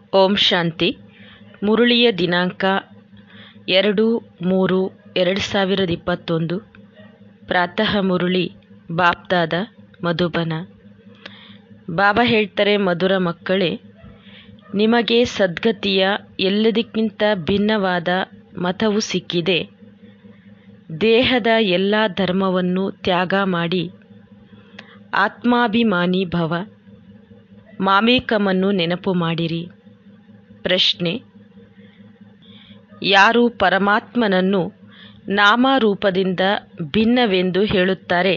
ಓಂ ಶಾಂತಿ ಮುರಳಿಯ ದಿನಾಂಕ ಎರಡು ಮೂರು ಎರಡು ಸಾವಿರದ ಇಪ್ಪತ್ತೊಂದು ಪ್ರಾತಃ ಮುರಳಿ ಬಾಪ್ದಾದ ಮಧುಬನ ಬಾಬಾ ಹೇಳ್ತಾರೆ ಮಧುರ ಮಕ್ಕಳೇ ನಿಮಗೆ ಸದ್ಗತಿಯ ಎಲ್ಲದಕ್ಕಿಂತ ಭಿನ್ನವಾದ ಮತವು ಸಿಕ್ಕಿದೆ ದೇಹದ ಎಲ್ಲ ಧರ್ಮವನ್ನು ತ್ಯಾಗ ಮಾಡಿ ಆತ್ಮಾಭಿಮಾನಿ ಭವ ಮಾಮೇಕಮನ್ನು ನೆನಪು ಮಾಡಿರಿ ಪ್ರಶ್ನೆ ಯಾರು ಪರಮಾತ್ಮನನ್ನು ನಾಮರೂಪದಿಂದ ಭಿನ್ನವೆಂದು ಹೇಳುತ್ತಾರೆ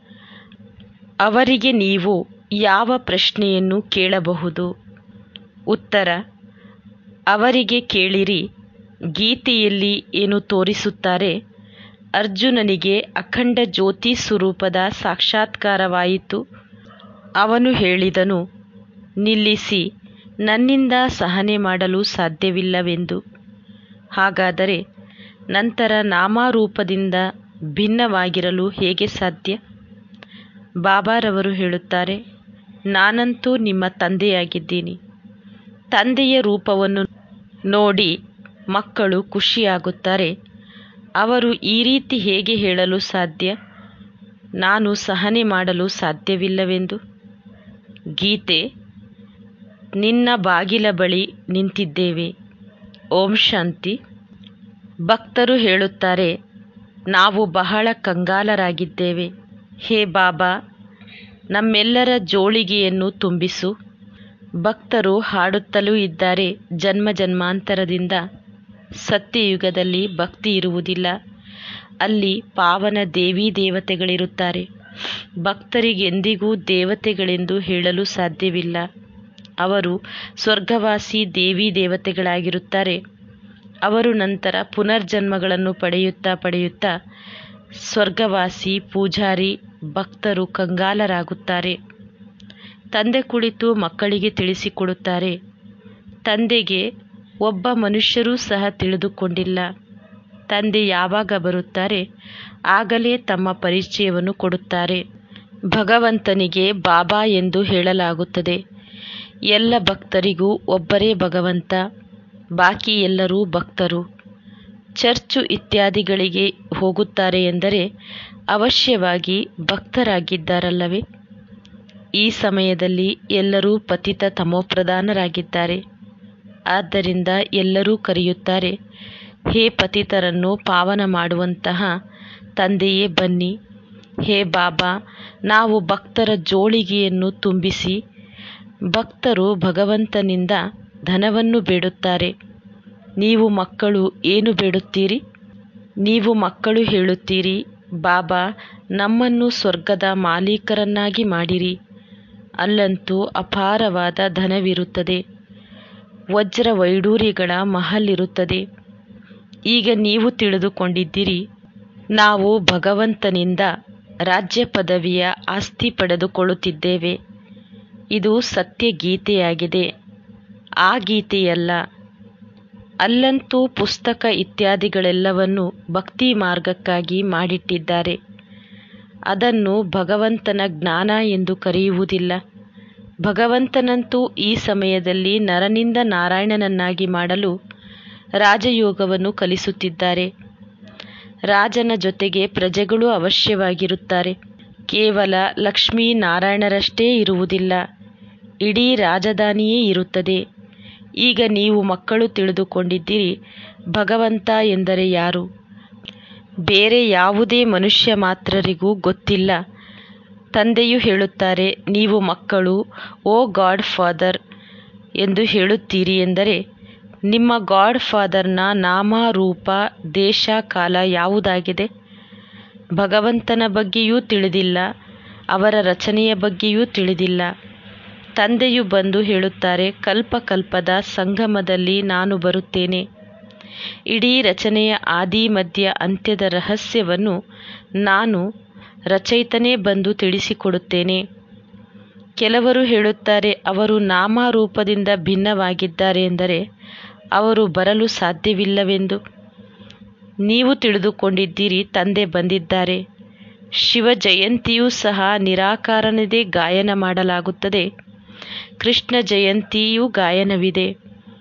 ಅವರಿಗೆ ನೀವು ಯಾವ ಪ್ರಶ್ನೆಯನ್ನು ಕೇಳಬಹುದು ಉತ್ತರ ಅವರಿಗೆ ಕೇಳಿರಿ ಗೀತೆಯಲ್ಲಿ ಏನು ತೋರಿಸುತ್ತಾರೆ ಅರ್ಜುನನಿಗೆ ಅಖಂಡ ಜ್ಯೋತಿ ಸ್ವರೂಪದ ಸಾಕ್ಷಾತ್ಕಾರವಾಯಿತು ಅವನು ಹೇಳಿದನು ನಿಲ್ಲಿಸಿ ನನ್ನಿಂದ ಸಹನೆ ಮಾಡಲು ಸಾಧ್ಯವಿಲ್ಲವೆಂದು ಹಾಗಾದರೆ ನಂತರ ನಾಮರೂಪದಿಂದ ಭಿನ್ನವಾಗಿರಲು ಹೇಗೆ ಸಾಧ್ಯ ಬಾಬಾರವರು ಹೇಳುತ್ತಾರೆ ನಾನಂತೂ ನಿಮ್ಮ ತಂದೆಯಾಗಿದ್ದೀನಿ ತಂದೆಯ ರೂಪವನ್ನು ನೋಡಿ ಮಕ್ಕಳು ಖುಷಿಯಾಗುತ್ತಾರೆ ಅವರು ಈ ರೀತಿ ಹೇಗೆ ಹೇಳಲು ಸಾಧ್ಯ ನಾನು ಸಹನೆ ಮಾಡಲು ಸಾಧ್ಯವಿಲ್ಲವೆಂದು ಗೀತೆ ನಿನ್ನ ಬಾಗಿಲ ಬಳಿ ನಿಂತಿದ್ದೇವೆ ಓಂ ಶಾಂತಿ ಭಕ್ತರು ಹೇಳುತ್ತಾರೆ ನಾವು ಬಹಳ ಕಂಗಾಲರಾಗಿದ್ದೇವೆ ಹೇ ಬಾಬಾ ನಮ್ಮೆಲ್ಲರ ಜೋಳಿಗೆಯನ್ನು ತುಂಬಿಸು ಭಕ್ತರು ಹಾಡುತ್ತಲೂ ಇದ್ದಾರೆ ಜನ್ಮ ಜನ್ಮಾಂತರದಿಂದ ಸತ್ಯಯುಗದಲ್ಲಿ ಭಕ್ತಿ ಇರುವುದಿಲ್ಲ ಅಲ್ಲಿ ಪಾವನ ದೇವಿ ದೇವತೆಗಳಿರುತ್ತಾರೆ ಭಕ್ತರಿಗೆಂದಿಗೂ ದೇವತೆಗಳೆಂದು ಹೇಳಲು ಸಾಧ್ಯವಿಲ್ಲ ಅವರು ಸ್ವರ್ಗವಾಸಿ ದೇವಿ ದೇವತೆಗಳಾಗಿರುತ್ತಾರೆ ಅವರು ನಂತರ ಪುನರ್ಜನ್ಮಗಳನ್ನು ಪಡೆಯುತ್ತಾ ಪಡೆಯುತ್ತಾ ಸ್ವರ್ಗವಾಸಿ ಪೂಜಾರಿ ಭಕ್ತರು ಕಂಗಾಲರಾಗುತ್ತಾರೆ ತಂದೆ ಕುಳಿತು ಮಕ್ಕಳಿಗೆ ತಿಳಿಸಿಕೊಡುತ್ತಾರೆ ತಂದೆಗೆ ಒಬ್ಬ ಮನುಷ್ಯರೂ ಸಹ ತಿಳಿದುಕೊಂಡಿಲ್ಲ ತಂದೆ ಯಾವಾಗ ಬರುತ್ತಾರೆ ಆಗಲೇ ತಮ್ಮ ಪರಿಚಯವನ್ನು ಕೊಡುತ್ತಾರೆ ಭಗವಂತನಿಗೆ ಬಾಬಾ ಎಂದು ಹೇಳಲಾಗುತ್ತದೆ ಎಲ್ಲ ಭಕ್ತರಿಗೂ ಒಬ್ಬರೇ ಭಗವಂತ ಬಾಕಿ ಎಲ್ಲರೂ ಭಕ್ತರು ಚರ್ಚು ಇತ್ಯಾದಿಗಳಿಗೆ ಹೋಗುತ್ತಾರೆ ಎಂದರೆ ಅವಶ್ಯವಾಗಿ ಭಕ್ತರಾಗಿದ್ದಾರಲ್ಲವೇ ಈ ಸಮಯದಲ್ಲಿ ಎಲ್ಲರೂ ಪತಿತ ತಮೋಪ್ರಧಾನರಾಗಿದ್ದಾರೆ ಆದ್ದರಿಂದ ಎಲ್ಲರೂ ಕರೆಯುತ್ತಾರೆ ಹೇ ಪತಿತರನ್ನು ಪಾವನ ಮಾಡುವಂತಹ ತಂದೆಯೇ ಬನ್ನಿ ಹೇ ಬಾಬಾ ನಾವು ಭಕ್ತರ ಜೋಳಿಗೆಯನ್ನು ತುಂಬಿಸಿ ಭಕ್ತರು ಭಗವಂತನಿಂದ ಧನವನ್ನು ಬೇಡುತ್ತಾರೆ ನೀವು ಮಕ್ಕಳು ಏನು ಬೇಡುತ್ತೀರಿ ನೀವು ಮಕ್ಕಳು ಹೇಳುತ್ತೀರಿ ಬಾಬಾ ನಮ್ಮನ್ನು ಸ್ವರ್ಗದ ಮಾಲೀಕರನ್ನಾಗಿ ಮಾಡಿರಿ ಅಲ್ಲಂತೂ ಅಪಾರವಾದ ಧನವಿರುತ್ತದೆ ವಜ್ರ ವೈಡೂರ್ಯಗಳ ಮಹಲ್ ಇರುತ್ತದೆ ಈಗ ನೀವು ತಿಳಿದುಕೊಂಡಿದ್ದೀರಿ ನಾವು ಭಗವಂತನಿಂದ ರಾಜ್ಯ ಪದವಿಯ ಆಸ್ತಿ ಪಡೆದುಕೊಳ್ಳುತ್ತಿದ್ದೇವೆ ಇದು ಸತ್ಯ ಗೀತೆಯಾಗಿದೆ ಆ ಗೀತೆಯಲ್ಲ ಅಲ್ಲಂತೂ ಪುಸ್ತಕ ಇತ್ಯಾದಿಗಳೆಲ್ಲವನ್ನು ಭಕ್ತಿ ಮಾರ್ಗಕ್ಕಾಗಿ ಮಾಡಿಟ್ಟಿದ್ದಾರೆ ಅದನ್ನು ಭಗವಂತನ ಜ್ಞಾನ ಎಂದು ಕರೆಯುವುದಿಲ್ಲ ಭಗವಂತನಂತೂ ಈ ಸಮಯದಲ್ಲಿ ನರನಿಂದ ನಾರಾಯಣನನ್ನಾಗಿ ಮಾಡಲು ರಾಜಯೋಗವನ್ನು ಕಲಿಸುತ್ತಿದ್ದಾರೆ ರಾಜನ ಜೊತೆಗೆ ಪ್ರಜೆಗಳು ಅವಶ್ಯವಾಗಿರುತ್ತಾರೆ ಕೇವಲ ಲಕ್ಷ್ಮೀ ನಾರಾಯಣರಷ್ಟೇ ಇರುವುದಿಲ್ಲ ಇಡೀ ರಾಜಧಾನಿಯೇ ಇರುತ್ತದೆ ಈಗ ನೀವು ಮಕ್ಕಳು ತಿಳಿದುಕೊಂಡಿದ್ದೀರಿ ಭಗವಂತ ಎಂದರೆ ಯಾರು ಬೇರೆ ಯಾವುದೇ ಮನುಷ್ಯ ಮಾತ್ರರಿಗೂ ಗೊತ್ತಿಲ್ಲ ತಂದೆಯು ಹೇಳುತ್ತಾರೆ ನೀವು ಮಕ್ಕಳು ಓ ಗಾಡ್ ಫಾದರ್ ಎಂದು ಹೇಳುತ್ತೀರಿ ಎಂದರೆ ನಿಮ್ಮ ಗಾಡ್ ಫಾದರ್ನ ನಾಮ ರೂಪ ದೇಶ ಕಾಲ ಯಾವುದಾಗಿದೆ ಭಗವಂತನ ಬಗ್ಗೆಯೂ ತಿಳಿದಿಲ್ಲ ಅವರ ರಚನೆಯ ಬಗ್ಗೆಯೂ ತಿಳಿದಿಲ್ಲ ತಂದೆಯು ಬಂದು ಹೇಳುತ್ತಾರೆ ಕಲ್ಪ ಕಲ್ಪದ ಸಂಗಮದಲ್ಲಿ ನಾನು ಬರುತ್ತೇನೆ ಇಡೀ ರಚನೆಯ ಆದಿ ಮಧ್ಯ ಅಂತ್ಯದ ರಹಸ್ಯವನ್ನು ನಾನು ರಚಯಿತನೇ ಬಂದು ತಿಳಿಸಿಕೊಡುತ್ತೇನೆ ಕೆಲವರು ಹೇಳುತ್ತಾರೆ ಅವರು ನಾಮರೂಪದಿಂದ ಭಿನ್ನವಾಗಿದ್ದಾರೆ ಎಂದರೆ ಅವರು ಬರಲು ಸಾಧ್ಯವಿಲ್ಲವೆಂದು ನೀವು ತಿಳಿದುಕೊಂಡಿದ್ದೀರಿ ತಂದೆ ಬಂದಿದ್ದಾರೆ ಶಿವ ಜಯಂತಿಯೂ ಸಹ ನಿರಾಕಾರನದೇ ಗಾಯನ ಮಾಡಲಾಗುತ್ತದೆ ಕೃಷ್ಣ ಜಯಂತಿಯೂ ಗಾಯನವಿದೆ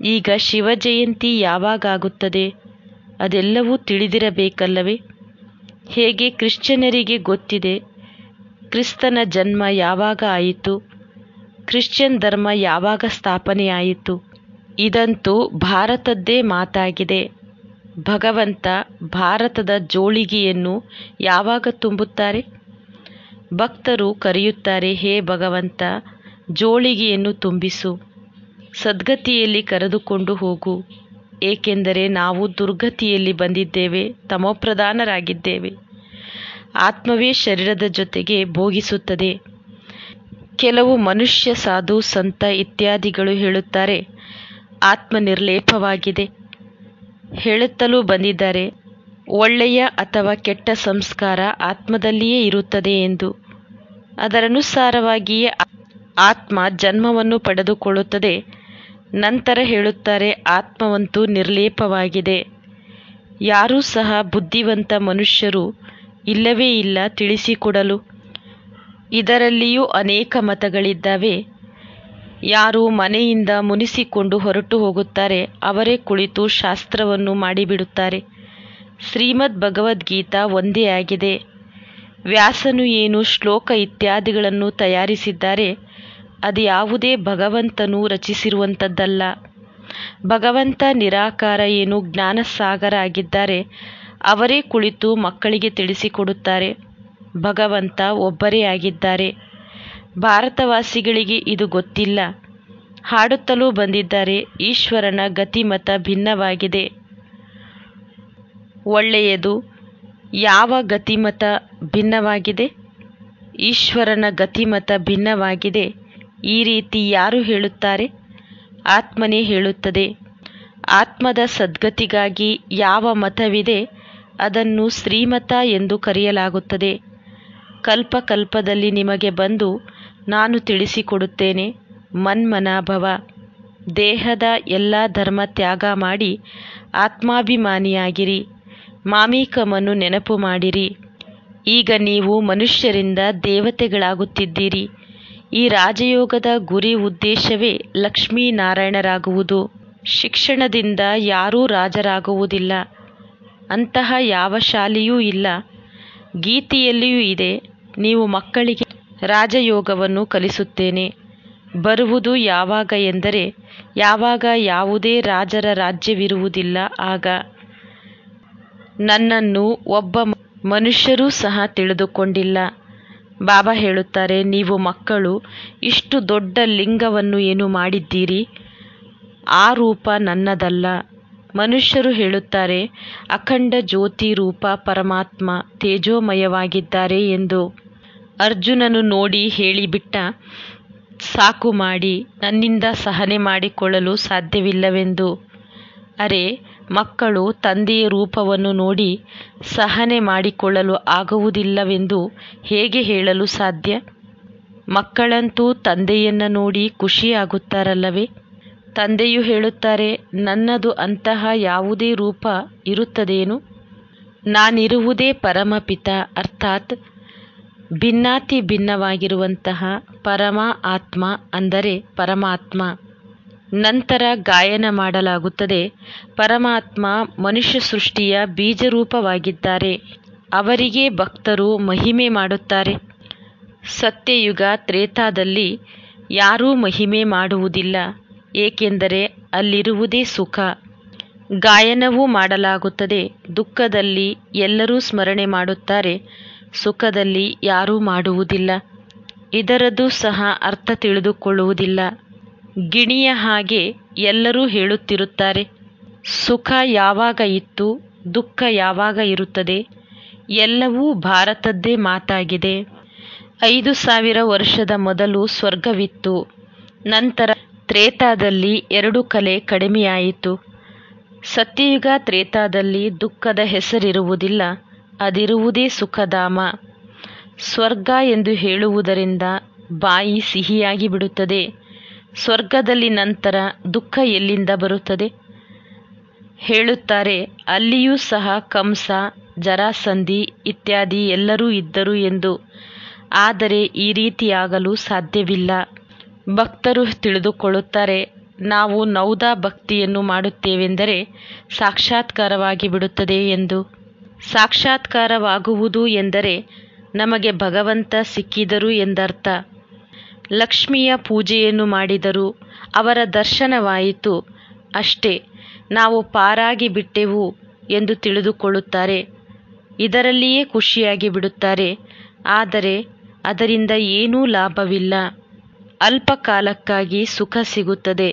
ಈಗ ಶಿವಜಯಂತಿ ಯಾವಾಗ ಆಗುತ್ತದೆ ಅದೆಲ್ಲವೂ ತಿಳಿದಿರಬೇಕಲ್ಲವೇ ಹೇಗೆ ಕ್ರಿಶ್ಚಿಯನರಿಗೆ ಗೊತ್ತಿದೆ ಕ್ರಿಸ್ತನ ಜನ್ಮ ಯಾವಾಗ ಆಯಿತು ಕ್ರಿಶ್ಚಿಯನ್ ಧರ್ಮ ಯಾವಾಗ ಸ್ಥಾಪನೆಯಾಯಿತು ಇದಂತೂ ಭಾರತದ್ದೇ ಮಾತಾಗಿದೆ ಭಗವಂತ ಭಾರತದ ಜೋಳಿಗೆಯನ್ನು ಯಾವಾಗ ತುಂಬುತ್ತಾರೆ ಭಕ್ತರು ಕರೆಯುತ್ತಾರೆ ಹೇ ಭಗವಂತ ಜೋಳಿಗೆಯನ್ನು ತುಂಬಿಸು ಸದ್ಗತಿಯಲ್ಲಿ ಕರೆದುಕೊಂಡು ಹೋಗು ಏಕೆಂದರೆ ನಾವು ದುರ್ಗತಿಯಲ್ಲಿ ಬಂದಿದ್ದೇವೆ ತಮೋಪ್ರಧಾನರಾಗಿದ್ದೇವೆ ಆತ್ಮವೇ ಶರೀರದ ಜೊತೆಗೆ ಭೋಗಿಸುತ್ತದೆ ಕೆಲವು ಮನುಷ್ಯ ಸಾಧು ಸಂತ ಇತ್ಯಾದಿಗಳು ಹೇಳುತ್ತಾರೆ ಆತ್ಮ ನಿರ್ಲೇಪವಾಗಿದೆ ಹೇಳುತ್ತಲೂ ಬಂದಿದ್ದಾರೆ ಒಳ್ಳೆಯ ಅಥವಾ ಕೆಟ್ಟ ಸಂಸ್ಕಾರ ಆತ್ಮದಲ್ಲಿಯೇ ಇರುತ್ತದೆ ಎಂದು ಅದರನುಸಾರವಾಗಿಯೇ ಆತ್ಮ ಜನ್ಮವನ್ನು ಪಡೆದುಕೊಳ್ಳುತ್ತದೆ ನಂತರ ಹೇಳುತ್ತಾರೆ ಆತ್ಮವಂತೂ ನಿರ್ಲೇಪವಾಗಿದೆ ಯಾರೂ ಸಹ ಬುದ್ಧಿವಂತ ಮನುಷ್ಯರು ಇಲ್ಲವೇ ಇಲ್ಲ ತಿಳಿಸಿಕೊಡಲು ಇದರಲ್ಲಿಯೂ ಅನೇಕ ಮತಗಳಿದ್ದಾವೆ ಯಾರು ಮನೆಯಿಂದ ಮುನಿಸಿಕೊಂಡು ಹೊರಟು ಹೋಗುತ್ತಾರೆ ಅವರೇ ಕುಳಿತು ಶಾಸ್ತ್ರವನ್ನು ಮಾಡಿಬಿಡುತ್ತಾರೆ ಶ್ರೀಮದ್ ಭಗವದ್ಗೀತಾ ಒಂದೇ ಆಗಿದೆ ವ್ಯಾಸನು ಏನು ಶ್ಲೋಕ ಇತ್ಯಾದಿಗಳನ್ನು ತಯಾರಿಸಿದ್ದಾರೆ ಅದು ಯಾವುದೇ ಭಗವಂತನು ರಚಿಸಿರುವಂಥದ್ದಲ್ಲ ಭಗವಂತ ನಿರಾಕಾರ ಏನು ಜ್ಞಾನಸಾಗರ ಆಗಿದ್ದಾರೆ ಅವರೇ ಕುಳಿತು ಮಕ್ಕಳಿಗೆ ತಿಳಿಸಿಕೊಡುತ್ತಾರೆ ಭಗವಂತ ಒಬ್ಬರೇ ಆಗಿದ್ದಾರೆ ಭಾರತವಾಸಿಗಳಿಗೆ ಇದು ಗೊತ್ತಿಲ್ಲ ಹಾಡುತ್ತಲೂ ಬಂದಿದ್ದಾರೆ ಈಶ್ವರನ ಗತಿಮತ ಭಿನ್ನವಾಗಿದೆ ಒಳ್ಳೆಯದು ಯಾವ ಗತಿಮತ ಭಿನ್ನವಾಗಿದೆ ಈಶ್ವರನ ಗತಿಮತ ಭಿನ್ನವಾಗಿದೆ ಈ ರೀತಿ ಯಾರು ಹೇಳುತ್ತಾರೆ ಆತ್ಮನೇ ಹೇಳುತ್ತದೆ ಆತ್ಮದ ಸದ್ಗತಿಗಾಗಿ ಯಾವ ಮತವಿದೆ ಅದನ್ನು ಶ್ರೀಮತ ಎಂದು ಕರೆಯಲಾಗುತ್ತದೆ ಕಲ್ಪ ಕಲ್ಪದಲ್ಲಿ ನಿಮಗೆ ಬಂದು ನಾನು ತಿಳಿಸಿಕೊಡುತ್ತೇನೆ ಮನ್ಮನಾಭವ ದೇಹದ ಎಲ್ಲ ಧರ್ಮ ತ್ಯಾಗ ಮಾಡಿ ಆತ್ಮಾಭಿಮಾನಿಯಾಗಿರಿ ಮಾಮೀಕಮನ್ನು ನೆನಪು ಮಾಡಿರಿ ಈಗ ನೀವು ಮನುಷ್ಯರಿಂದ ದೇವತೆಗಳಾಗುತ್ತಿದ್ದೀರಿ ಈ ರಾಜಯೋಗದ ಗುರಿ ಉದ್ದೇಶವೇ ಲಕ್ಷ್ಮೀನಾರಾಯಣರಾಗುವುದು ಶಿಕ್ಷಣದಿಂದ ಯಾರೂ ರಾಜರಾಗುವುದಿಲ್ಲ ಅಂತಹ ಯಾವ ಶಾಲೆಯೂ ಇಲ್ಲ ಗೀತೆಯಲ್ಲಿಯೂ ಇದೆ ನೀವು ಮಕ್ಕಳಿಗೆ ರಾಜಯೋಗವನ್ನು ಕಲಿಸುತ್ತೇನೆ ಬರುವುದು ಯಾವಾಗ ಎಂದರೆ ಯಾವಾಗ ಯಾವುದೇ ರಾಜರ ರಾಜ್ಯವಿರುವುದಿಲ್ಲ ಆಗ ನನ್ನನ್ನು ಒಬ್ಬ ಮನುಷ್ಯರೂ ಸಹ ತಿಳಿದುಕೊಂಡಿಲ್ಲ ಬಾಬಾ ಹೇಳುತ್ತಾರೆ ನೀವು ಮಕ್ಕಳು ಇಷ್ಟು ದೊಡ್ಡ ಲಿಂಗವನ್ನು ಏನು ಮಾಡಿದ್ದೀರಿ ಆ ರೂಪ ನನ್ನದಲ್ಲ ಮನುಷ್ಯರು ಹೇಳುತ್ತಾರೆ ಅಖಂಡ ಜ್ಯೋತಿ ರೂಪ ಪರಮಾತ್ಮ ತೇಜೋಮಯವಾಗಿದ್ದಾರೆ ಎಂದು ಅರ್ಜುನನು ನೋಡಿ ಹೇಳಿಬಿಟ್ಟ ಸಾಕು ಮಾಡಿ ನನ್ನಿಂದ ಸಹನೆ ಮಾಡಿಕೊಳ್ಳಲು ಸಾಧ್ಯವಿಲ್ಲವೆಂದು ಅರೆ ಮಕ್ಕಳು ತಂದೆಯ ರೂಪವನ್ನು ನೋಡಿ ಸಹನೆ ಮಾಡಿಕೊಳ್ಳಲು ಆಗುವುದಿಲ್ಲವೆಂದು ಹೇಗೆ ಹೇಳಲು ಸಾಧ್ಯ ಮಕ್ಕಳಂತೂ ತಂದೆಯನ್ನು ನೋಡಿ ಖುಷಿಯಾಗುತ್ತಾರಲ್ಲವೇ ತಂದೆಯು ಹೇಳುತ್ತಾರೆ ನನ್ನದು ಅಂತಹ ಯಾವುದೇ ರೂಪ ಇರುತ್ತದೇನು ನಾನಿರುವುದೇ ಪರಮಪಿತ ಅರ್ಥಾತ್ ಭಿನ್ನಾತಿ ಭಿನ್ನವಾಗಿರುವಂತಹ ಪರಮ ಆತ್ಮ ಅಂದರೆ ಪರಮಾತ್ಮ ನಂತರ ಗಾಯನ ಮಾಡಲಾಗುತ್ತದೆ ಪರಮಾತ್ಮ ಮನುಷ್ಯ ಸೃಷ್ಟಿಯ ಬೀಜರೂಪವಾಗಿದ್ದಾರೆ ಅವರಿಗೆ ಭಕ್ತರು ಮಹಿಮೆ ಮಾಡುತ್ತಾರೆ ಸತ್ಯಯುಗ ತ್ರೇತಾದಲ್ಲಿ ಯಾರೂ ಮಹಿಮೆ ಮಾಡುವುದಿಲ್ಲ ಏಕೆಂದರೆ ಅಲ್ಲಿರುವುದೇ ಸುಖ ಗಾಯನವೂ ಮಾಡಲಾಗುತ್ತದೆ ದುಃಖದಲ್ಲಿ ಎಲ್ಲರೂ ಸ್ಮರಣೆ ಮಾಡುತ್ತಾರೆ ಸುಖದಲ್ಲಿ ಯಾರೂ ಮಾಡುವುದಿಲ್ಲ ಇದರದ್ದು ಸಹ ಅರ್ಥ ತಿಳಿದುಕೊಳ್ಳುವುದಿಲ್ಲ ಗಿಣಿಯ ಹಾಗೆ ಎಲ್ಲರೂ ಹೇಳುತ್ತಿರುತ್ತಾರೆ ಸುಖ ಯಾವಾಗ ಇತ್ತು ದುಃಖ ಯಾವಾಗ ಇರುತ್ತದೆ ಎಲ್ಲವೂ ಭಾರತದ್ದೇ ಮಾತಾಗಿದೆ ಐದು ಸಾವಿರ ವರ್ಷದ ಮೊದಲು ಸ್ವರ್ಗವಿತ್ತು ನಂತರ ತ್ರೇತಾದಲ್ಲಿ ಎರಡು ಕಲೆ ಕಡಿಮೆಯಾಯಿತು ಸತ್ಯಯುಗ ತ್ರೇತಾದಲ್ಲಿ ದುಃಖದ ಹೆಸರಿರುವುದಿಲ್ಲ ಅದಿರುವುದೇ ಸುಖಧಾಮ ಸ್ವರ್ಗ ಎಂದು ಹೇಳುವುದರಿಂದ ಬಾಯಿ ಸಿಹಿಯಾಗಿ ಬಿಡುತ್ತದೆ ಸ್ವರ್ಗದಲ್ಲಿ ನಂತರ ದುಃಖ ಎಲ್ಲಿಂದ ಬರುತ್ತದೆ ಹೇಳುತ್ತಾರೆ ಅಲ್ಲಿಯೂ ಸಹ ಕಂಸ ಜರಾಸಂಧಿ ಇತ್ಯಾದಿ ಎಲ್ಲರೂ ಇದ್ದರು ಎಂದು ಆದರೆ ಈ ರೀತಿಯಾಗಲು ಸಾಧ್ಯವಿಲ್ಲ ಭಕ್ತರು ತಿಳಿದುಕೊಳ್ಳುತ್ತಾರೆ ನಾವು ನೌದಾ ಭಕ್ತಿಯನ್ನು ಮಾಡುತ್ತೇವೆಂದರೆ ಸಾಕ್ಷಾತ್ಕಾರವಾಗಿ ಬಿಡುತ್ತದೆ ಎಂದು ಸಾಕ್ಷಾತ್ಕಾರವಾಗುವುದು ಎಂದರೆ ನಮಗೆ ಭಗವಂತ ಸಿಕ್ಕಿದರು ಎಂದರ್ಥ ಲಕ್ಷ್ಮಿಯ ಪೂಜೆಯನ್ನು ಮಾಡಿದರು ಅವರ ದರ್ಶನವಾಯಿತು ಅಷ್ಟೇ ನಾವು ಪಾರಾಗಿ ಬಿಟ್ಟೆವು ಎಂದು ತಿಳಿದುಕೊಳ್ಳುತ್ತಾರೆ ಇದರಲ್ಲಿಯೇ ಖುಷಿಯಾಗಿ ಬಿಡುತ್ತಾರೆ ಆದರೆ ಅದರಿಂದ ಏನೂ ಲಾಭವಿಲ್ಲ ಅಲ್ಪ ಕಾಲಕ್ಕಾಗಿ ಸುಖ ಸಿಗುತ್ತದೆ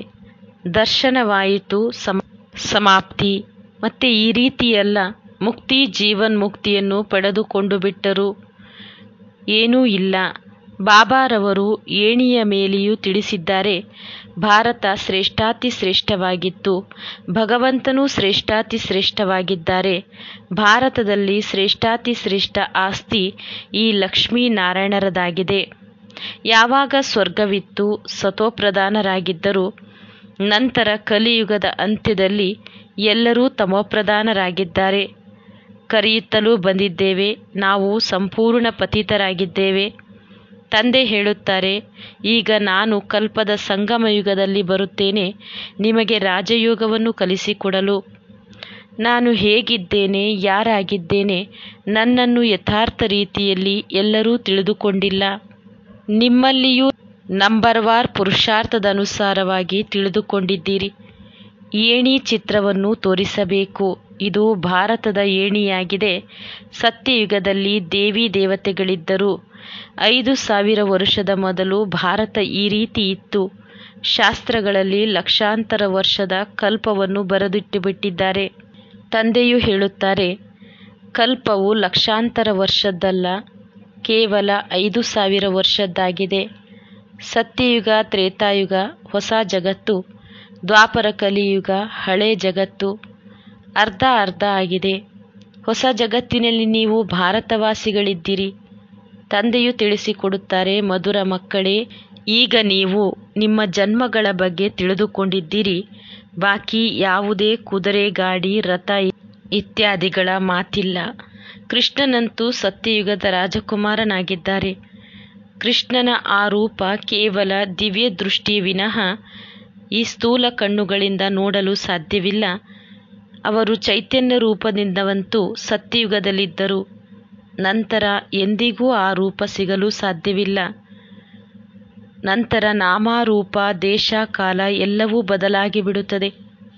ದರ್ಶನವಾಯಿತು ಸಮ ಸಮಾಪ್ತಿ ಮತ್ತೆ ಈ ರೀತಿಯಲ್ಲ ಮುಕ್ತಿ ಜೀವನ್ಮುಕ್ತಿಯನ್ನು ಪಡೆದುಕೊಂಡು ಬಿಟ್ಟರು ಏನೂ ಇಲ್ಲ ಬಾಬಾರವರು ಏಣಿಯ ಮೇಲೆಯೂ ತಿಳಿಸಿದ್ದಾರೆ ಭಾರತ ಶ್ರೇಷ್ಠಾತಿ ಶ್ರೇಷ್ಠವಾಗಿತ್ತು ಭಗವಂತನೂ ಶ್ರೇಷ್ಠಾತಿ ಶ್ರೇಷ್ಠವಾಗಿದ್ದಾರೆ ಭಾರತದಲ್ಲಿ ಶ್ರೇಷ್ಠಾತಿ ಶ್ರೇಷ್ಠ ಆಸ್ತಿ ಈ ಲಕ್ಷ್ಮೀನಾರಾಯಣರದಾಗಿದೆ ಯಾವಾಗ ಸ್ವರ್ಗವಿತ್ತು ಸತೋಪ್ರಧಾನರಾಗಿದ್ದರು ನಂತರ ಕಲಿಯುಗದ ಅಂತ್ಯದಲ್ಲಿ ಎಲ್ಲರೂ ತಮೋಪ್ರಧಾನರಾಗಿದ್ದಾರೆ ಕರೆಯುತ್ತಲೂ ಬಂದಿದ್ದೇವೆ ನಾವು ಸಂಪೂರ್ಣ ಪತಿತರಾಗಿದ್ದೇವೆ ತಂದೆ ಹೇಳುತ್ತಾರೆ ಈಗ ನಾನು ಕಲ್ಪದ ಸಂಗಮಯುಗದಲ್ಲಿ ಬರುತ್ತೇನೆ ನಿಮಗೆ ರಾಜಯೋಗವನ್ನು ಕಲಿಸಿಕೊಡಲು ನಾನು ಹೇಗಿದ್ದೇನೆ ಯಾರಾಗಿದ್ದೇನೆ ನನ್ನನ್ನು ಯಥಾರ್ಥ ರೀತಿಯಲ್ಲಿ ಎಲ್ಲರೂ ತಿಳಿದುಕೊಂಡಿಲ್ಲ ನಿಮ್ಮಲ್ಲಿಯೂ ನಂಬರ್ವಾರ್ ಪುರುಷಾರ್ಥದ ಅನುಸಾರವಾಗಿ ತಿಳಿದುಕೊಂಡಿದ್ದೀರಿ ಏಣಿ ಚಿತ್ರವನ್ನು ತೋರಿಸಬೇಕು ಇದು ಭಾರತದ ಏಣಿಯಾಗಿದೆ ಸತ್ಯಯುಗದಲ್ಲಿ ದೇವಿ ದೇವತೆಗಳಿದ್ದರು ಐದು ಸಾವಿರ ವರ್ಷದ ಮೊದಲು ಭಾರತ ಈ ರೀತಿ ಇತ್ತು ಶಾಸ್ತ್ರಗಳಲ್ಲಿ ಲಕ್ಷಾಂತರ ವರ್ಷದ ಕಲ್ಪವನ್ನು ಬರೆದಿಟ್ಟು ಬಿಟ್ಟಿದ್ದಾರೆ ತಂದೆಯು ಹೇಳುತ್ತಾರೆ ಕಲ್ಪವು ಲಕ್ಷಾಂತರ ವರ್ಷದ್ದಲ್ಲ ಕೇವಲ ಐದು ಸಾವಿರ ವರ್ಷದ್ದಾಗಿದೆ ಸತ್ಯಯುಗ ತ್ರೇತಾಯುಗ ಹೊಸ ಜಗತ್ತು ದ್ವಾಪರ ಕಲಿಯುಗ ಹಳೆ ಜಗತ್ತು ಅರ್ಧ ಅರ್ಧ ಆಗಿದೆ ಹೊಸ ಜಗತ್ತಿನಲ್ಲಿ ನೀವು ಭಾರತವಾಸಿಗಳಿದ್ದೀರಿ ತಂದೆಯು ತಿಳಿಸಿಕೊಡುತ್ತಾರೆ ಮಧುರ ಮಕ್ಕಳೇ ಈಗ ನೀವು ನಿಮ್ಮ ಜನ್ಮಗಳ ಬಗ್ಗೆ ತಿಳಿದುಕೊಂಡಿದ್ದೀರಿ ಬಾಕಿ ಯಾವುದೇ ಕುದುರೆ ಗಾಡಿ ರಥ ಇತ್ಯಾದಿಗಳ ಮಾತಿಲ್ಲ ಕೃಷ್ಣನಂತೂ ಸತ್ಯಯುಗದ ರಾಜಕುಮಾರನಾಗಿದ್ದಾರೆ ಕೃಷ್ಣನ ಆ ರೂಪ ಕೇವಲ ದಿವ್ಯ ದೃಷ್ಟಿ ವಿನಃ ಈ ಸ್ಥೂಲ ಕಣ್ಣುಗಳಿಂದ ನೋಡಲು ಸಾಧ್ಯವಿಲ್ಲ ಅವರು ಚೈತನ್ಯ ರೂಪದಿಂದವಂತೂ ಸತ್ಯಯುಗದಲ್ಲಿದ್ದರು ನಂತರ ಎಂದಿಗೂ ಆ ರೂಪ ಸಿಗಲು ಸಾಧ್ಯವಿಲ್ಲ ನಂತರ ನಾಮಾರೂಪ ದೇಶ ಕಾಲ ಎಲ್ಲವೂ ಬದಲಾಗಿ ಬಿಡುತ್ತದೆ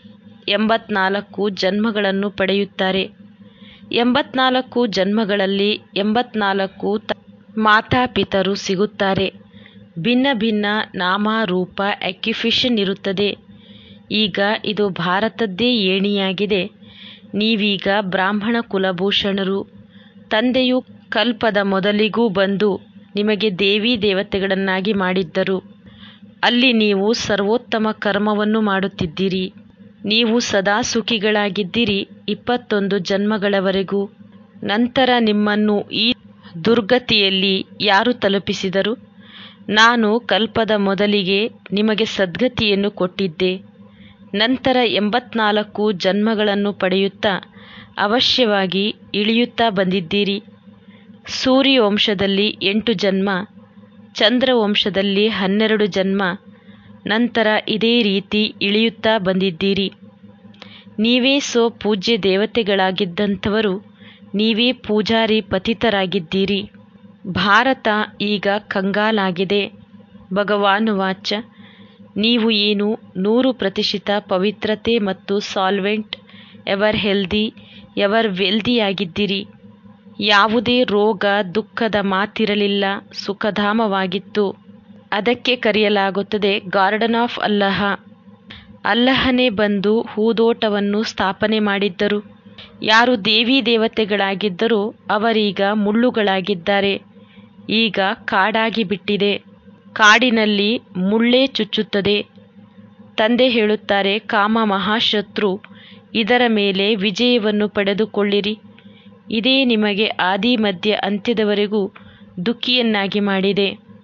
ಎಂಬತ್ನಾಲ್ಕು ಜನ್ಮಗಳನ್ನು ಪಡೆಯುತ್ತಾರೆ ಎಂಬತ್ನಾಲ್ಕು ಜನ್ಮಗಳಲ್ಲಿ ಎಂಬತ್ನಾಲ್ಕು ಮಾತಾಪಿತರು ಸಿಗುತ್ತಾರೆ ಭಿನ್ನ ಭಿನ್ನ ನಾಮರೂಪ ಅಕ್ಯುಫಿಷನ್ ಇರುತ್ತದೆ ಈಗ ಇದು ಭಾರತದ್ದೇ ಏಣಿಯಾಗಿದೆ ನೀವೀಗ ಬ್ರಾಹ್ಮಣ ಕುಲಭೂಷಣರು ತಂದೆಯು ಕಲ್ಪದ ಮೊದಲಿಗೂ ಬಂದು ನಿಮಗೆ ದೇವಿ ದೇವತೆಗಳನ್ನಾಗಿ ಮಾಡಿದ್ದರು ಅಲ್ಲಿ ನೀವು ಸರ್ವೋತ್ತಮ ಕರ್ಮವನ್ನು ಮಾಡುತ್ತಿದ್ದೀರಿ ನೀವು ಸದಾ ಸುಖಿಗಳಾಗಿದ್ದೀರಿ ಇಪ್ಪತ್ತೊಂದು ಜನ್ಮಗಳವರೆಗೂ ನಂತರ ನಿಮ್ಮನ್ನು ಈ ದುರ್ಗತಿಯಲ್ಲಿ ಯಾರು ತಲುಪಿಸಿದರು ನಾನು ಕಲ್ಪದ ಮೊದಲಿಗೆ ನಿಮಗೆ ಸದ್ಗತಿಯನ್ನು ಕೊಟ್ಟಿದ್ದೆ ನಂತರ ಎಂಬತ್ನಾಲ್ಕು ಜನ್ಮಗಳನ್ನು ಪಡೆಯುತ್ತಾ ಅವಶ್ಯವಾಗಿ ಇಳಿಯುತ್ತಾ ಬಂದಿದ್ದೀರಿ ಸೂರ್ಯವಂಶದಲ್ಲಿ ಎಂಟು ಜನ್ಮ ಚಂದ್ರವಂಶದಲ್ಲಿ ಹನ್ನೆರಡು ಜನ್ಮ ನಂತರ ಇದೇ ರೀತಿ ಇಳಿಯುತ್ತಾ ಬಂದಿದ್ದೀರಿ ನೀವೇ ಸೋ ಪೂಜ್ಯ ದೇವತೆಗಳಾಗಿದ್ದಂಥವರು ನೀವೇ ಪೂಜಾರಿ ಪತಿತರಾಗಿದ್ದೀರಿ ಭಾರತ ಈಗ ಕಂಗಾಲಾಗಿದೆ ಭಗವಾನ್ ವಾಚ ನೀವು ಏನು ನೂರು ಪ್ರತಿಶತ ಪವಿತ್ರತೆ ಮತ್ತು ಸಾಲ್ವೆಂಟ್ ಎವರ್ ಹೆಲ್ದಿ ಎವರ್ ವೆಲ್ದಿಯಾಗಿದ್ದೀರಿ ಯಾವುದೇ ರೋಗ ದುಃಖದ ಮಾತಿರಲಿಲ್ಲ ಸುಖಧಾಮವಾಗಿತ್ತು ಅದಕ್ಕೆ ಕರೆಯಲಾಗುತ್ತದೆ ಗಾರ್ಡನ್ ಆಫ್ ಅಲ್ಲಹ ಅಲ್ಲಹನೇ ಬಂದು ಹೂದೋಟವನ್ನು ಸ್ಥಾಪನೆ ಮಾಡಿದ್ದರು ಯಾರು ದೇವಿ ದೇವತೆಗಳಾಗಿದ್ದರೋ ಅವರೀಗ ಮುಳ್ಳುಗಳಾಗಿದ್ದಾರೆ ಈಗ ಕಾಡಾಗಿ ಬಿಟ್ಟಿದೆ ಕಾಡಿನಲ್ಲಿ ಮುಳ್ಳೇ ಚುಚ್ಚುತ್ತದೆ ತಂದೆ ಹೇಳುತ್ತಾರೆ ಕಾಮ ಮಹಾಶತ್ರು ಇದರ ಮೇಲೆ ವಿಜಯವನ್ನು ಪಡೆದುಕೊಳ್ಳಿರಿ ಇದೇ ನಿಮಗೆ ಆದಿ ಮಧ್ಯ ಅಂತ್ಯದವರೆಗೂ ದುಃಖಿಯನ್ನಾಗಿ ಮಾಡಿದೆ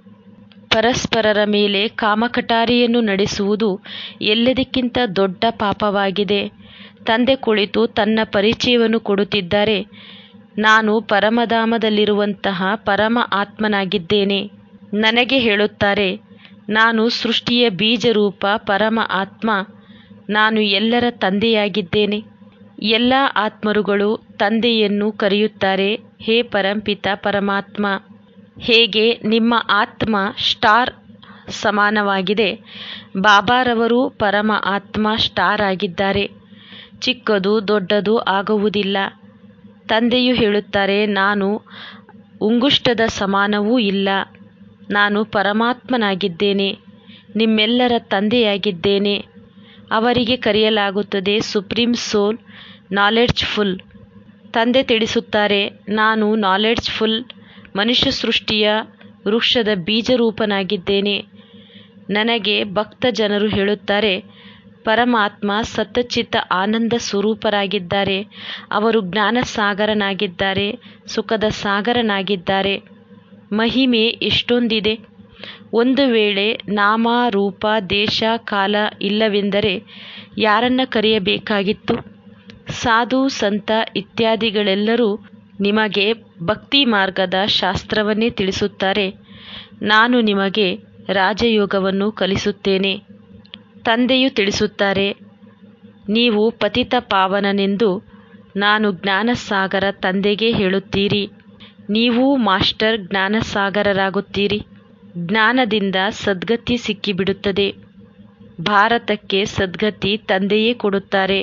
ಪರಸ್ಪರರ ಮೇಲೆ ಕಾಮಕಟಾರಿಯನ್ನು ನಡೆಸುವುದು ಎಲ್ಲದಕ್ಕಿಂತ ದೊಡ್ಡ ಪಾಪವಾಗಿದೆ ತಂದೆ ಕುಳಿತು ತನ್ನ ಪರಿಚಯವನ್ನು ಕೊಡುತ್ತಿದ್ದಾರೆ ನಾನು ಪರಮಧಾಮದಲ್ಲಿರುವಂತಹ ಪರಮ ಆತ್ಮನಾಗಿದ್ದೇನೆ ನನಗೆ ಹೇಳುತ್ತಾರೆ ನಾನು ಸೃಷ್ಟಿಯ ಬೀಜರೂಪ ಪರಮ ಆತ್ಮ ನಾನು ಎಲ್ಲರ ತಂದೆಯಾಗಿದ್ದೇನೆ ಎಲ್ಲ ಆತ್ಮರುಗಳು ತಂದೆಯನ್ನು ಕರೆಯುತ್ತಾರೆ ಹೇ ಪರಂಪಿತ ಪರಮಾತ್ಮ ಹೇಗೆ ನಿಮ್ಮ ಆತ್ಮ ಸ್ಟಾರ್ ಸಮಾನವಾಗಿದೆ ಬಾಬಾರವರು ಪರಮ ಆತ್ಮ ಸ್ಟಾರ್ ಆಗಿದ್ದಾರೆ ಚಿಕ್ಕದು ದೊಡ್ಡದು ಆಗುವುದಿಲ್ಲ ತಂದೆಯು ಹೇಳುತ್ತಾರೆ ನಾನು ಉಂಗುಷ್ಟದ ಸಮಾನವೂ ಇಲ್ಲ ನಾನು ಪರಮಾತ್ಮನಾಗಿದ್ದೇನೆ ನಿಮ್ಮೆಲ್ಲರ ತಂದೆಯಾಗಿದ್ದೇನೆ ಅವರಿಗೆ ಕರೆಯಲಾಗುತ್ತದೆ ಸುಪ್ರೀಂ ಸೋಲ್ ನಾಲೆಡ್ಜ್ಫುಲ್ ತಂದೆ ತಿಳಿಸುತ್ತಾರೆ ನಾನು ನಾಲೆಡ್ಜ್ಫುಲ್ ಮನುಷ್ಯ ಸೃಷ್ಟಿಯ ವೃಕ್ಷದ ಬೀಜರೂಪನಾಗಿದ್ದೇನೆ ನನಗೆ ಭಕ್ತ ಜನರು ಹೇಳುತ್ತಾರೆ ಪರಮಾತ್ಮ ಸತ್ತಚಿತ್ತ ಆನಂದ ಸ್ವರೂಪರಾಗಿದ್ದಾರೆ ಅವರು ಜ್ಞಾನ ಸಾಗರನಾಗಿದ್ದಾರೆ ಸುಖದ ಸಾಗರನಾಗಿದ್ದಾರೆ ಮಹಿಮೆ ಎಷ್ಟೊಂದಿದೆ ಒಂದು ವೇಳೆ ನಾಮ ರೂಪ ದೇಶ ಕಾಲ ಇಲ್ಲವೆಂದರೆ ಯಾರನ್ನ ಕರೆಯಬೇಕಾಗಿತ್ತು ಸಾಧು ಸಂತ ಇತ್ಯಾದಿಗಳೆಲ್ಲರೂ ನಿಮಗೆ ಭಕ್ತಿ ಮಾರ್ಗದ ಶಾಸ್ತ್ರವನ್ನೇ ತಿಳಿಸುತ್ತಾರೆ ನಾನು ನಿಮಗೆ ರಾಜಯೋಗವನ್ನು ಕಲಿಸುತ್ತೇನೆ ತಂದೆಯು ತಿಳಿಸುತ್ತಾರೆ ನೀವು ಪತಿತ ಪಾವನನೆಂದು ನಾನು ಜ್ಞಾನಸಾಗರ ತಂದೆಗೆ ಹೇಳುತ್ತೀರಿ ನೀವು ಮಾಸ್ಟರ್ ಜ್ಞಾನಸಾಗರರಾಗುತ್ತೀರಿ ಜ್ಞಾನದಿಂದ ಸದ್ಗತಿ ಸಿಕ್ಕಿಬಿಡುತ್ತದೆ ಭಾರತಕ್ಕೆ ಸದ್ಗತಿ ತಂದೆಯೇ ಕೊಡುತ್ತಾರೆ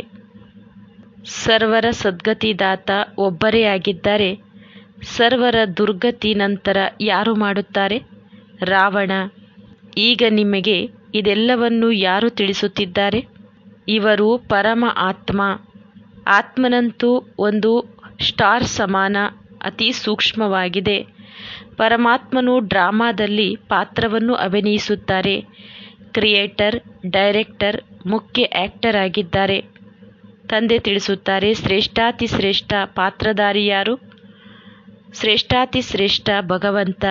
ಸರ್ವರ ಸದ್ಗತಿದಾತ ಒಬ್ಬರೇ ಆಗಿದ್ದಾರೆ ಸರ್ವರ ದುರ್ಗತಿ ನಂತರ ಯಾರು ಮಾಡುತ್ತಾರೆ ರಾವಣ ಈಗ ನಿಮಗೆ ಇದೆಲ್ಲವನ್ನು ಯಾರು ತಿಳಿಸುತ್ತಿದ್ದಾರೆ ಇವರು ಪರಮ ಆತ್ಮ ಆತ್ಮನಂತೂ ಒಂದು ಸ್ಟಾರ್ ಸಮಾನ ಅತಿ ಸೂಕ್ಷ್ಮವಾಗಿದೆ ಪರಮಾತ್ಮನು ಡ್ರಾಮಾದಲ್ಲಿ ಪಾತ್ರವನ್ನು ಅಭಿನಯಿಸುತ್ತಾರೆ ಕ್ರಿಯೇಟರ್ ಡೈರೆಕ್ಟರ್ ಮುಖ್ಯ ಆ್ಯಕ್ಟರ್ ಆಗಿದ್ದಾರೆ ತಂದೆ ತಿಳಿಸುತ್ತಾರೆ ಶ್ರೇಷ್ಠಾತಿ ಶ್ರೇಷ್ಠ ಪಾತ್ರಧಾರಿ ಯಾರು ಶ್ರೇಷ್ಠಾತಿ ಶ್ರೇಷ್ಠ ಭಗವಂತ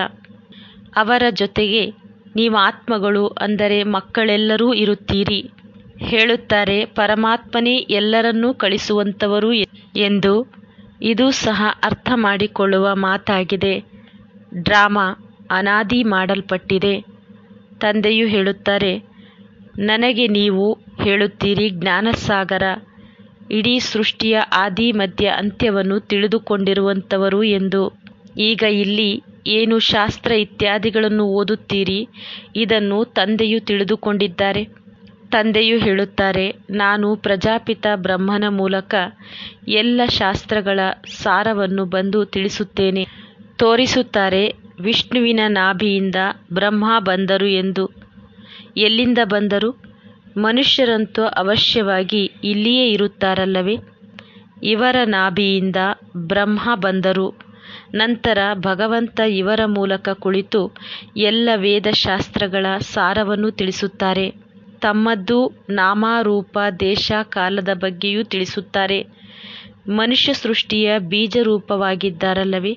ಅವರ ಜೊತೆಗೆ ನೀವು ಆತ್ಮಗಳು ಅಂದರೆ ಮಕ್ಕಳೆಲ್ಲರೂ ಇರುತ್ತೀರಿ ಹೇಳುತ್ತಾರೆ ಪರಮಾತ್ಮನೇ ಎಲ್ಲರನ್ನೂ ಕಳಿಸುವಂಥವರು ಎಂದು ಇದು ಸಹ ಅರ್ಥ ಮಾಡಿಕೊಳ್ಳುವ ಮಾತಾಗಿದೆ ಡ್ರಾಮಾ ಅನಾದಿ ಮಾಡಲ್ಪಟ್ಟಿದೆ ತಂದೆಯು ಹೇಳುತ್ತಾರೆ ನನಗೆ ನೀವು ಹೇಳುತ್ತೀರಿ ಜ್ಞಾನಸಾಗರ ಇಡೀ ಸೃಷ್ಟಿಯ ಆದಿ ಮಧ್ಯ ಅಂತ್ಯವನ್ನು ತಿಳಿದುಕೊಂಡಿರುವಂಥವರು ಎಂದು ಈಗ ಇಲ್ಲಿ ಏನು ಶಾಸ್ತ್ರ ಇತ್ಯಾದಿಗಳನ್ನು ಓದುತ್ತೀರಿ ಇದನ್ನು ತಂದೆಯು ತಿಳಿದುಕೊಂಡಿದ್ದಾರೆ ತಂದೆಯು ಹೇಳುತ್ತಾರೆ ನಾನು ಪ್ರಜಾಪಿತ ಬ್ರಹ್ಮನ ಮೂಲಕ ಎಲ್ಲ ಶಾಸ್ತ್ರಗಳ ಸಾರವನ್ನು ಬಂದು ತಿಳಿಸುತ್ತೇನೆ ತೋರಿಸುತ್ತಾರೆ ವಿಷ್ಣುವಿನ ನಾಭಿಯಿಂದ ಬ್ರಹ್ಮ ಬಂದರು ಎಂದು ಎಲ್ಲಿಂದ ಬಂದರು ಮನುಷ್ಯರಂತೂ ಅವಶ್ಯವಾಗಿ ಇಲ್ಲಿಯೇ ಇರುತ್ತಾರಲ್ಲವೇ ಇವರ ನಾಭಿಯಿಂದ ಬ್ರಹ್ಮ ಬಂದರು ನಂತರ ಭಗವಂತ ಇವರ ಮೂಲಕ ಕುಳಿತು ಎಲ್ಲ ವೇದಶಾಸ್ತ್ರಗಳ ಸಾರವನ್ನು ತಿಳಿಸುತ್ತಾರೆ ತಮ್ಮದ್ದು ನಾಮರೂಪ ದೇಶ ಕಾಲದ ಬಗ್ಗೆಯೂ ತಿಳಿಸುತ್ತಾರೆ ಮನುಷ್ಯ ಸೃಷ್ಟಿಯ ಬೀಜರೂಪವಾಗಿದ್ದಾರಲ್ಲವೇ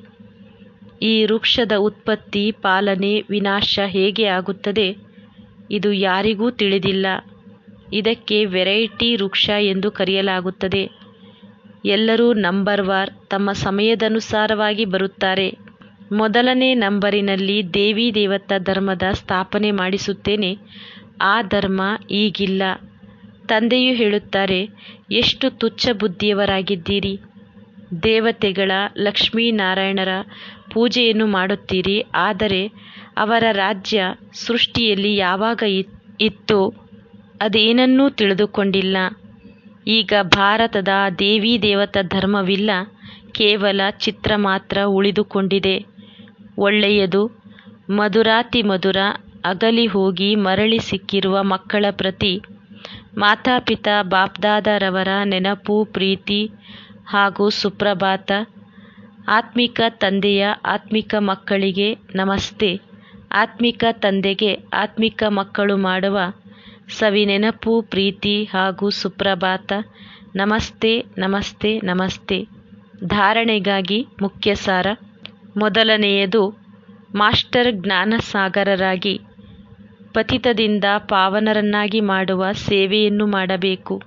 ಈ ವೃಕ್ಷದ ಉತ್ಪತ್ತಿ ಪಾಲನೆ ವಿನಾಶ ಹೇಗೆ ಆಗುತ್ತದೆ ಇದು ಯಾರಿಗೂ ತಿಳಿದಿಲ್ಲ ಇದಕ್ಕೆ ವೆರೈಟಿ ವೃಕ್ಷ ಎಂದು ಕರೆಯಲಾಗುತ್ತದೆ ಎಲ್ಲರೂ ನಂಬರ್ ವಾರ್ ತಮ್ಮ ಸಮಯದನುಸಾರವಾಗಿ ಬರುತ್ತಾರೆ ಮೊದಲನೇ ನಂಬರಿನಲ್ಲಿ ದೇವಿ ದೇವತಾ ಧರ್ಮದ ಸ್ಥಾಪನೆ ಮಾಡಿಸುತ್ತೇನೆ ಆ ಧರ್ಮ ಈಗಿಲ್ಲ ತಂದೆಯು ಹೇಳುತ್ತಾರೆ ಎಷ್ಟು ತುಚ್ಛ ಬುದ್ಧಿಯವರಾಗಿದ್ದೀರಿ ದೇವತೆಗಳ ಲಕ್ಷ್ಮೀನಾರಾಯಣರ ಪೂಜೆಯನ್ನು ಮಾಡುತ್ತೀರಿ ಆದರೆ ಅವರ ರಾಜ್ಯ ಸೃಷ್ಟಿಯಲ್ಲಿ ಯಾವಾಗ ಇತ್ತು ಅದೇನನ್ನೂ ತಿಳಿದುಕೊಂಡಿಲ್ಲ ಈಗ ಭಾರತದ ದೇವಿ ದೇವತಾ ಧರ್ಮವಿಲ್ಲ ಕೇವಲ ಚಿತ್ರ ಮಾತ್ರ ಉಳಿದುಕೊಂಡಿದೆ ಒಳ್ಳೆಯದು ಮಧುರಾತಿ ಮಧುರ ಅಗಲಿ ಹೋಗಿ ಮರಳಿ ಸಿಕ್ಕಿರುವ ಮಕ್ಕಳ ಪ್ರತಿ ಮಾತಾಪಿತಾ ಬಾಪ್ದಾದರವರ ನೆನಪು ಪ್ರೀತಿ ಹಾಗೂ ಸುಪ್ರಭಾತ ಆತ್ಮಿಕ ತಂದೆಯ ಆತ್ಮಿಕ ಮಕ್ಕಳಿಗೆ ನಮಸ್ತೆ ಆತ್ಮಿಕ ತಂದೆಗೆ ಆತ್ಮಿಕ ಮಕ್ಕಳು ಮಾಡುವ ಸವಿ ನೆನಪು ಪ್ರೀತಿ ಹಾಗೂ ಸುಪ್ರಭಾತ ನಮಸ್ತೆ ನಮಸ್ತೆ ನಮಸ್ತೆ ಧಾರಣೆಗಾಗಿ ಮುಖ್ಯ ಸಾರ ಮೊದಲನೆಯದು ಮಾಸ್ಟರ್ ಜ್ಞಾನಸಾಗರರಾಗಿ ಪತಿತದಿಂದ ಪಾವನರನ್ನಾಗಿ ಮಾಡುವ ಸೇವೆಯನ್ನು ಮಾಡಬೇಕು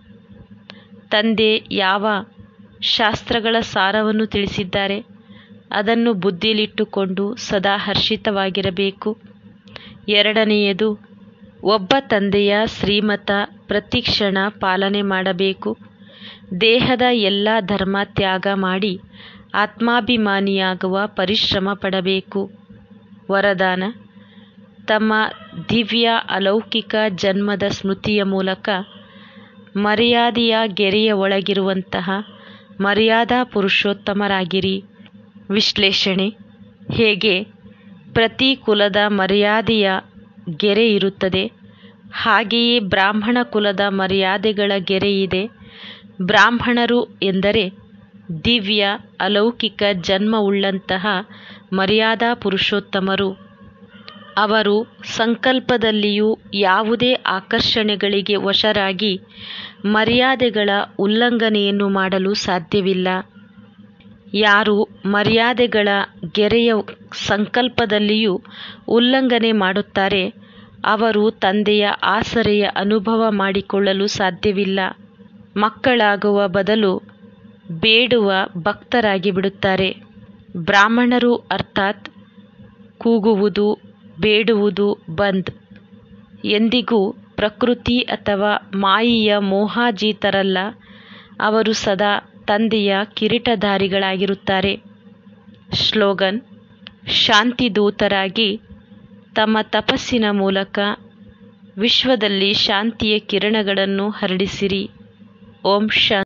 ತಂದೆ ಯಾವ ಶಾಸ್ತ್ರಗಳ ಸಾರವನ್ನು ತಿಳಿಸಿದ್ದಾರೆ ಅದನ್ನು ಬುದ್ಧಿಯಲ್ಲಿಟ್ಟುಕೊಂಡು ಸದಾ ಹರ್ಷಿತವಾಗಿರಬೇಕು ಎರಡನೆಯದು ಒಬ್ಬ ತಂದೆಯ ಶ್ರೀಮತ ಪ್ರತಿಕ್ಷಣ ಪಾಲನೆ ಮಾಡಬೇಕು ದೇಹದ ಎಲ್ಲ ಧರ್ಮ ತ್ಯಾಗ ಮಾಡಿ ಆತ್ಮಾಭಿಮಾನಿಯಾಗುವ ಪರಿಶ್ರಮ ಪಡಬೇಕು ವರದಾನ ತಮ್ಮ ದಿವ್ಯ ಅಲೌಕಿಕ ಜನ್ಮದ ಸ್ಮೃತಿಯ ಮೂಲಕ ಮರ್ಯಾದೆಯ ಗೆರೆಯ ಒಳಗಿರುವಂತಹ ಮರ್ಯಾದಾ ಪುರುಷೋತ್ತಮರಾಗಿರಿ ವಿಶ್ಲೇಷಣೆ ಹೇಗೆ ಪ್ರತಿ ಕುಲದ ಮರ್ಯಾದೆಯ ಗೆರೆ ಇರುತ್ತದೆ ಹಾಗೆಯೇ ಬ್ರಾಹ್ಮಣ ಕುಲದ ಮರ್ಯಾದೆಗಳ ಗೆರೆ ಇದೆ ಬ್ರಾಹ್ಮಣರು ಎಂದರೆ ದಿವ್ಯ ಅಲೌಕಿಕ ಜನ್ಮವುಳ್ಳಂತಹ ಮರ್ಯಾದಾ ಪುರುಷೋತ್ತಮರು ಅವರು ಸಂಕಲ್ಪದಲ್ಲಿಯೂ ಯಾವುದೇ ಆಕರ್ಷಣೆಗಳಿಗೆ ವಶರಾಗಿ ಮರ್ಯಾದೆಗಳ ಉಲ್ಲಂಘನೆಯನ್ನು ಮಾಡಲು ಸಾಧ್ಯವಿಲ್ಲ ಯಾರು ಮರ್ಯಾದೆಗಳ ಗೆರೆಯ ಸಂಕಲ್ಪದಲ್ಲಿಯೂ ಉಲ್ಲಂಘನೆ ಮಾಡುತ್ತಾರೆ ಅವರು ತಂದೆಯ ಆಸರೆಯ ಅನುಭವ ಮಾಡಿಕೊಳ್ಳಲು ಸಾಧ್ಯವಿಲ್ಲ ಮಕ್ಕಳಾಗುವ ಬದಲು ಬೇಡುವ ಭಕ್ತರಾಗಿ ಬಿಡುತ್ತಾರೆ ಬ್ರಾಹ್ಮಣರು ಅರ್ಥಾತ್ ಕೂಗುವುದು ಬೇಡುವುದು ಬಂದ್ ಎಂದಿಗೂ ಪ್ರಕೃತಿ ಅಥವಾ ಮಾಯೆಯ ಮೋಹಾಜೀತರಲ್ಲ ಅವರು ಸದಾ ತಂದೆಯ ಕಿರೀಟಧಾರಿಗಳಾಗಿರುತ್ತಾರೆ ಶ್ಲೋಗನ್ ಶಾಂತಿದೂತರಾಗಿ ತಮ್ಮ ತಪಸ್ಸಿನ ಮೂಲಕ ವಿಶ್ವದಲ್ಲಿ ಶಾಂತಿಯ ಕಿರಣಗಳನ್ನು ಹರಡಿಸಿರಿ ಓಂ ಶಾಂತಿ